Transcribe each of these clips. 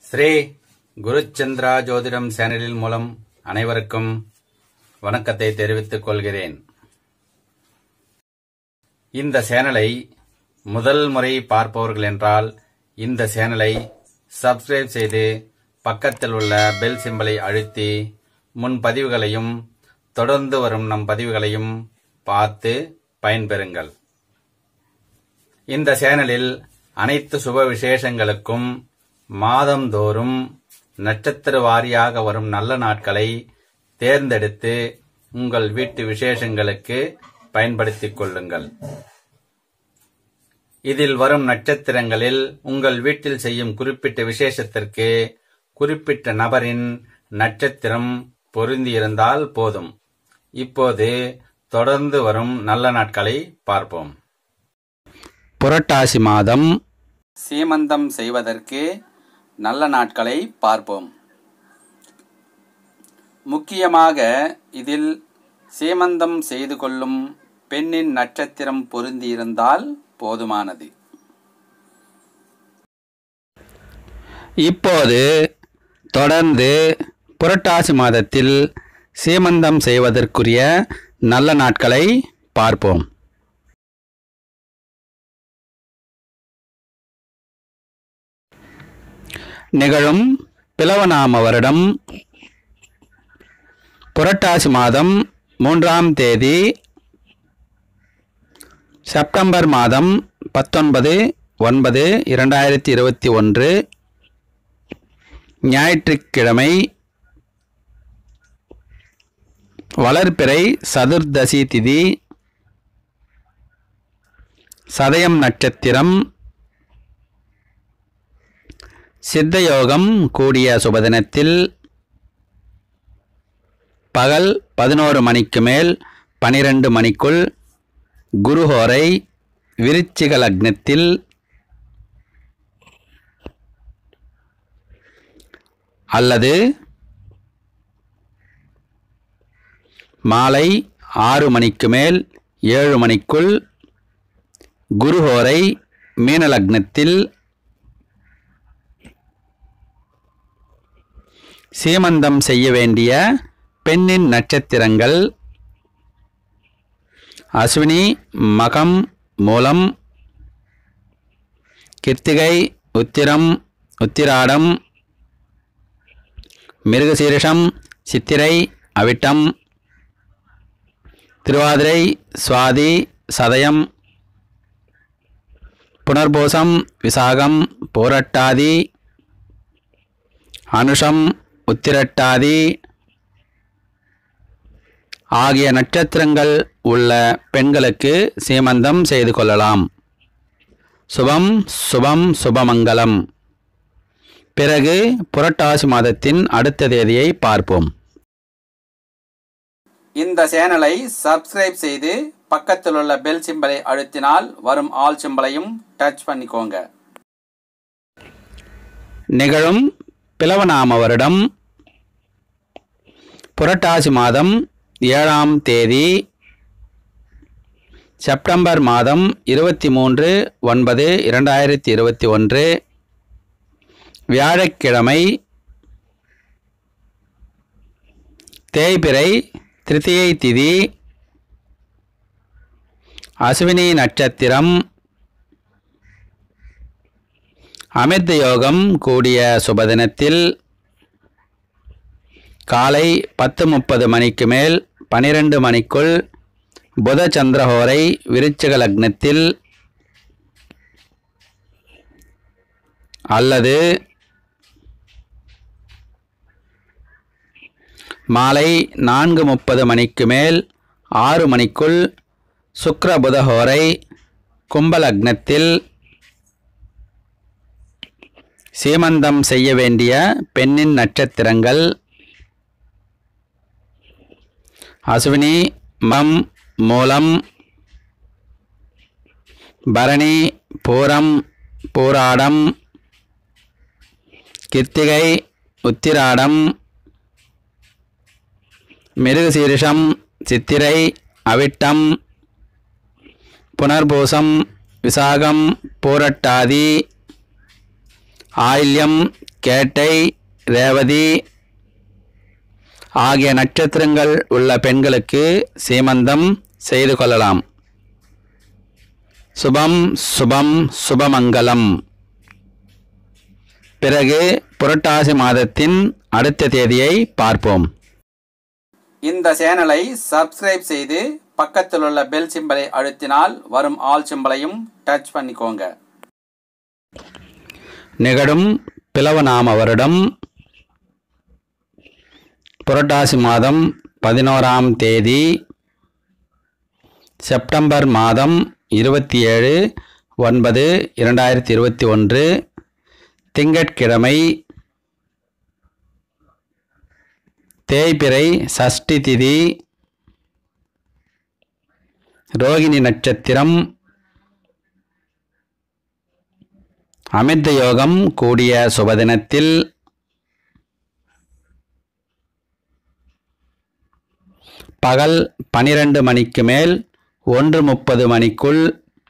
ஸ்ரீ குருச்சந்திரா ஜோதிடம் சேனலின் மூலம் அனைவருக்கும் வணக்கத்தை தெரிவித்துக் கொள்கிறேன் இந்த சேனலை முதல் முறை பார்ப்பவர்கள் என்றால் இந்த சேனலை சப்ஸ்கிரைப் செய்து பக்கத்தில் உள்ள பெல் சிம்பலை அழுத்தி முன் பதிவுகளையும் தொடர்ந்து வரும் நம் பதிவுகளையும் பார்த்து பயன்பெறுங்கள் இந்த சேனலில் அனைத்து சுப விசேஷங்களுக்கும் மாதந்தோறும் நட்சத்திர வாரியாக வரும் நல்ல நாட்களை தேர்ந்தெடுத்து உங்கள் வீட்டு விசேஷங்களுக்கு பயன்படுத்திக் கொள்ளுங்கள் இதில் வரும் நட்சத்திரங்களில் உங்கள் வீட்டில் செய்யும் குறிப்பிட்ட விசேஷத்திற்கு குறிப்பிட்ட நபரின் நட்சத்திரம் பொருந்தியிருந்தால் போதும் இப்போது தொடர்ந்து வரும் நல்ல நாட்களை பார்ப்போம் புரட்டாசி மாதம் சீமந்தம் செய்வதற்கு நல்ல நாட்களை பார்ப்போம் முக்கியமாக இதில் சீமந்தம் செய்து கொள்ளும் பெண்ணின் நட்சத்திரம் பொருந்தியிருந்தால் போதுமானது இப்போது தொடர்ந்து புரட்டாசி மாதத்தில் சீமந்தம் செய்வதற்குரிய நல்ல நாட்களை பார்ப்போம் நிகழும் பிளவநாம வருடம் புரட்டாசி மாதம் மூன்றாம் தேதி செப்டம்பர் மாதம் பத்தொன்பது ஒன்பது இரண்டாயிரத்தி இருபத்தி ஒன்று ஞாயிற்றுக்கிழமை வளர்பிறை சதுர்தசி திதி சதயம் நட்சத்திரம் சித்தயோகம் கூடிய சுபதினத்தில் பகல் பதினோரு மணிக்கு மேல் பனிரெண்டு மணிக்குள் குருஹோரை விருச்சிக லக்னத்தில் அல்லது மாலை ஆறு மணிக்கு மேல் ஏழு மணிக்குள் குருஹோரை மீன லக்னத்தில் சீமந்தம் செய்ய வேண்டிய பெண்ணின் நட்சத்திரங்கள் அஸ்வினி மகம் மூலம் கிருத்திகை உத்திரம் உத்திராடம் மிருகசீரிஷம் சித்திரை அவிட்டம் திருவாதிரை சுவாதி சதயம் புனர்பூசம் விசாகம் போரட்டாதி அனுஷம் உத்திரட்டாதி ஆகிய நட்சத்திரங்கள் உள்ள பெண்களுக்கு சீமந்தம் செய்து கொள்ளலாம் சுபம் சுபம் சுபமங்கலம் பிறகு புரட்டாசி மாதத்தின் அடுத்த தேதியை பார்ப்போம் இந்த சேனலை சப்ஸ்கிரைப் செய்து பக்கத்தில் உள்ள பெல் சிம்பலை அழுத்தினால் வரும் ஆல் சிம்பலையும் டச் பண்ணிக்கோங்க நிகழும் பிளவநாம வருடம் புரட்டாசி மாதம் ஏழாம் தேதி செப்டம்பர் மாதம் இருபத்தி மூன்று ஒன்பது இரண்டாயிரத்தி இருபத்தி ஒன்று வியாழக்கிழமை தேய்பிறை திருத்தியை திதி அஸ்வினி நட்சத்திரம் அமிர்த யோகம் கூடிய சுபதினத்தில் காலை பத்து முப்பது மணிக்கு மேல் பனிரெண்டு மணிக்குள் புத சந்திரஹோரை விருச்சிக லக்னத்தில் அல்லது மாலை நான்கு முப்பது மணிக்கு மேல் ஆறு மணிக்குள் சுக்ர புதஹோரை கும்பலக்னத்தில் சீமந்தம் செய்ய வேண்டிய பெண்ணின் நட்சத்திரங்கள் அஸ்வினி மம் மூலம் பரணி பூரம் பூராடம் கிருத்திகை உத்திராடம் மிருகசீரிஷம் சித்திரை அவிட்டம் புனர்பூசம் விசாகம் பூரட்டாதி ஆயில்யம் கேட்டை ரேவதி ஆகிய நட்சத்திரங்கள் உள்ள பெண்களுக்கு சீமந்தம் செய்து கொள்ளலாம் சுபம் சுபம் சுபமங்கலம் பிறகு புரட்டாசி மாதத்தின் அடுத்த தேதியை பார்ப்போம் இந்த சேனலை சப்ஸ்கிரைப் செய்து பக்கத்தில் உள்ள பெல் சிம்பலை அழுத்தினால் வரும் ஆல் சிம்பலையும் டச் பண்ணிக்கோங்க நிகழும் பிளவநாம வருடம் புரட்டாசி மாதம் பதினோராம் தேதி செப்டம்பர் மாதம் இருபத்தி ஏழு ஒன்பது இரண்டாயிரத்தி இருபத்தி ஒன்று திங்கட்கிழமை தேய்பிறை சஷ்டி திதி ரோகிணி நட்சத்திரம் அமிர்த யோகம் கூடிய சுபதினத்தில் பகல் பனிரெண்டு மணிக்கு மேல் ஒன்று முப்பது மணிக்குள்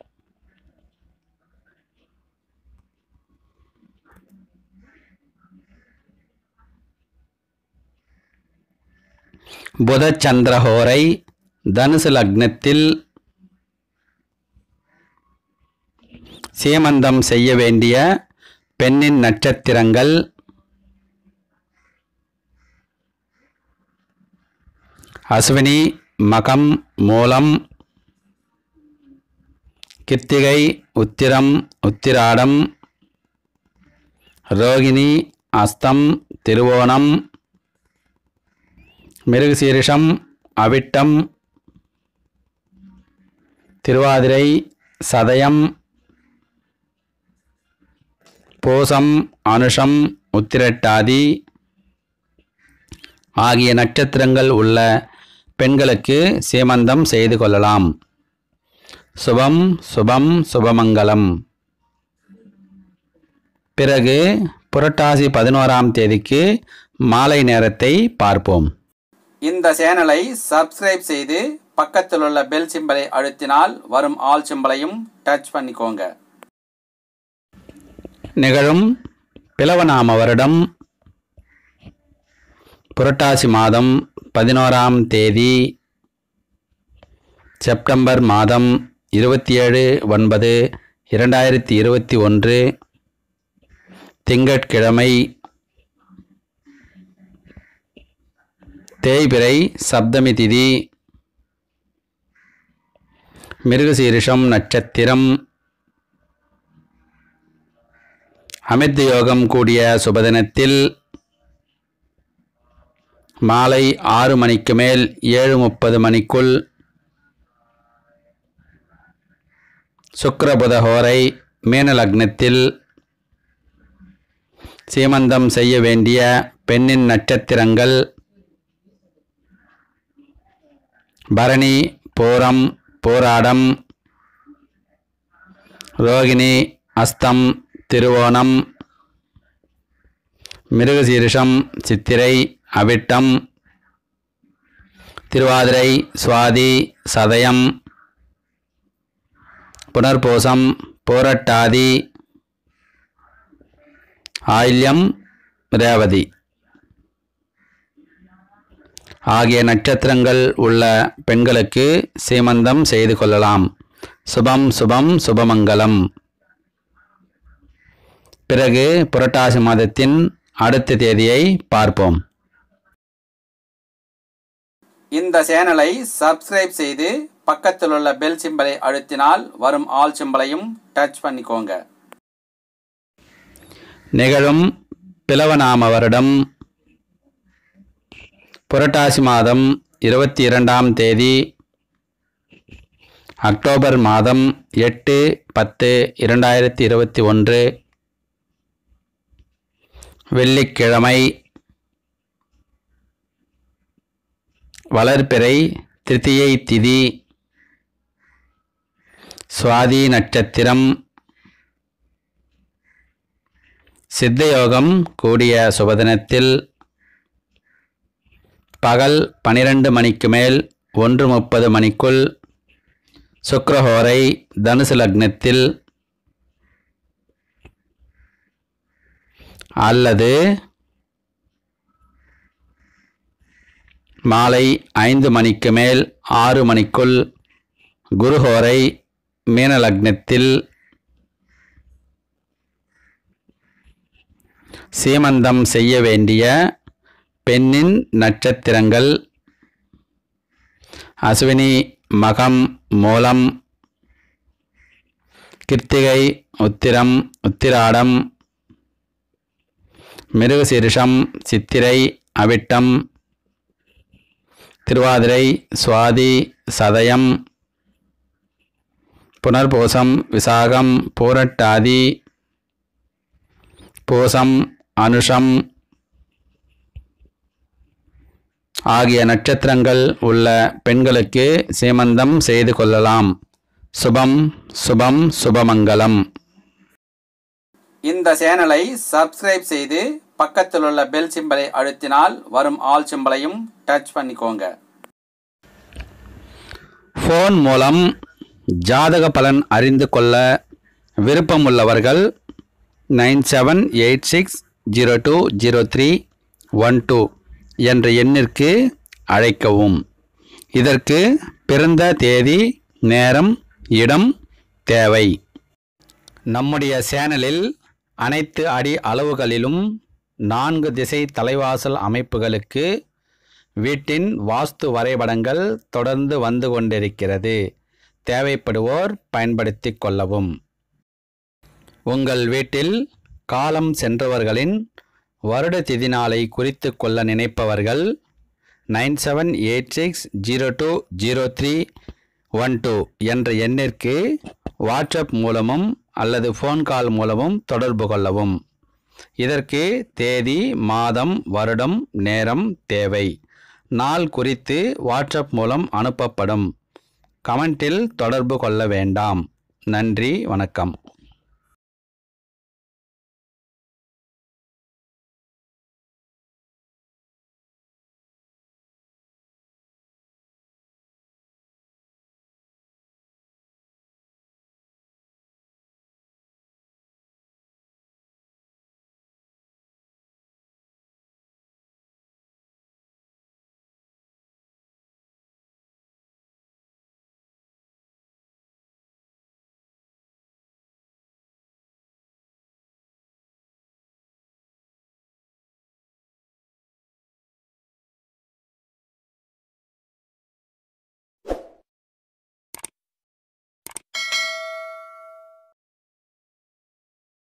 புத சந்திரஹோரை தனுசு லக்னத்தில் சீமந்தம் செய்ய வேண்டிய பெண்ணின் நட்சத்திரங்கள் அஸ்வினி மகம் மூலம் கித்திகை உத்திரம் உத்திராடம் ரோகிணி அஸ்தம் திருவோணம் மிருகசீரிஷம் அவிட்டம் திருவாதிரை சதயம் பூசம் அனுஷம் உத்திரட்டாதி ஆகிய நட்சத்திரங்கள் உள்ள பெண்களுக்கு சீமந்தம் செய்து கொள்ளலாம் சுபம் சுபம் சுபமங்கலம் பிறகு புரட்டாசி பதினோராம் தேதிக்கு மாலை நேரத்தை பார்ப்போம் இந்த சேனலை சப்ஸ்கிரைப் செய்து பக்கத்தில் உள்ள பெல் சிம்பலை அழுத்தினால் வரும் ஆல் சிம்பலையும் டச் பண்ணிக்கோங்க நிகழும் பிளவநாம வருடம் புரட்டாசி மாதம் பதினோராம் தேதி செப்டம்பர் மாதம் இருபத்தி ஏழு ஒன்பது இரண்டாயிரத்தி இருபத்தி ஒன்று திங்கட்கிழமை தேய்பிறை சப்தமி திதி மிருகசீரிஷம் நட்சத்திரம் அமிர்த யோகம் கூடிய சுபதினத்தில் மாலை ஆறு மணிக்கு மேல் ஏழு முப்பது மணிக்குள் சுக்கிரபுத ஹோரை மீன லக்னத்தில் சீமந்தம் செய்ய வேண்டிய பெண்ணின் நட்சத்திரங்கள் பரணி பூரம் போராடம் ரோகிணி அஸ்தம் திருவோணம் மிருகசீரிஷம் சித்திரை அவிட்டம் திருவாதிரை சுவாதி சதயம் புனர்பூசம் போரட்டாதி ஆயில்யம் ரேவதி ஆகிய நட்சத்திரங்கள் உள்ள பெண்களுக்கு சீமந்தம் செய்து கொள்ளலாம் சுபம் சுபம் சுபமங்கலம் பிறகு புரட்டாசி மாதத்தின் அடுத்த தேதியை பார்ப்போம் இந்த சேனலை சப்ஸ்கிரைப் செய்து பக்கத்தில் உள்ள பெல் சிம்பலை அழுத்தினால் வரும் ஆல் சிம்பலையும் டச் பண்ணிக்கோங்க நிகழும் பிளவநாம வருடம் புரட்டாசி மாதம் இருபத்தி இரண்டாம் தேதி அக்டோபர் மாதம் எட்டு பத்து இரண்டாயிரத்தி இருபத்தி ஒன்று வெள்ளிக்கிழமை வளர்பிறை திருத்தியை திதி சுவாதி நட்சத்திரம் சித்தயோகம் கூடிய சுபதினத்தில் பகல் பனிரெண்டு மணிக்கு மேல் ஒன்று முப்பது மணிக்குள் சுக்கிரஹோரை தனுசு லக்னத்தில் அல்லது மாலை ஐந்து மணிக்கு மேல் ஆறு மணிக்குள் குருஹோரை மீன லக்னத்தில் சீமந்தம் செய்ய வேண்டிய பெண்ணின் நட்சத்திரங்கள் அஸ்வினி மகம் மூலம் கிருத்திகை உத்திரம் உத்திராடம் மிருகசீரிஷம் சித்திரை அவிட்டம் திருவாதிரை சுவாதி சதயம் புனர்பூசம் விசாகம் பூரட்டாதி பூசம் அனுஷம் ஆகிய நட்சத்திரங்கள் உள்ள பெண்களுக்கு சீமந்தம் செய்து கொள்ளலாம் சுபம் சுபம் சுபமங்கலம் இந்த சேனலை சப்ஸ்கிரைப் செய்து பக்கத்தில் உள்ள பெல் சிம்பலை அழுத்தினால் வரும் ஆல் சிம்பலையும் டச் பண்ணிக்கோங்க ஃபோன் மூலம் ஜாதக பலன் அறிந்து கொள்ள விருப்பமுள்ளவர்கள் nine seven eight six zero two zero three one two என்ற எண்ணிற்கு அழைக்கவும் இதற்கு பிறந்த தேதி நேரம் இடம் தேவை நம்முடைய சேனலில் அனைத்து அடி அளவுகளிலும் நான்கு திசை தலைவாசல் அமைப்புகளுக்கு வீட்டின் வாஸ்து வரைபடங்கள் தொடர்ந்து வந்து கொண்டிருக்கிறது தேவைப்படுவோர் பயன்படுத்திக் கொள்ளவும் உங்கள் வீட்டில் காலம் சென்றவர்களின் வருட திதி நாளை குறித்து கொள்ள நினைப்பவர்கள் nine seven eight six zero two zero three one two என்ற எண்ணிற்கு வாட்ஸ்அப் மூலமும் அல்லது ஃபோன் கால் மூலமும் தொடர்பு கொள்ளவும் இதற்கு தேதி மாதம் வருடம் நேரம் தேவை நாள் குறித்து வாட்ஸ்அப் மூலம் அனுப்பப்படும் கமெண்டில் தொடர்பு கொள்ள வேண்டாம் நன்றி வணக்கம்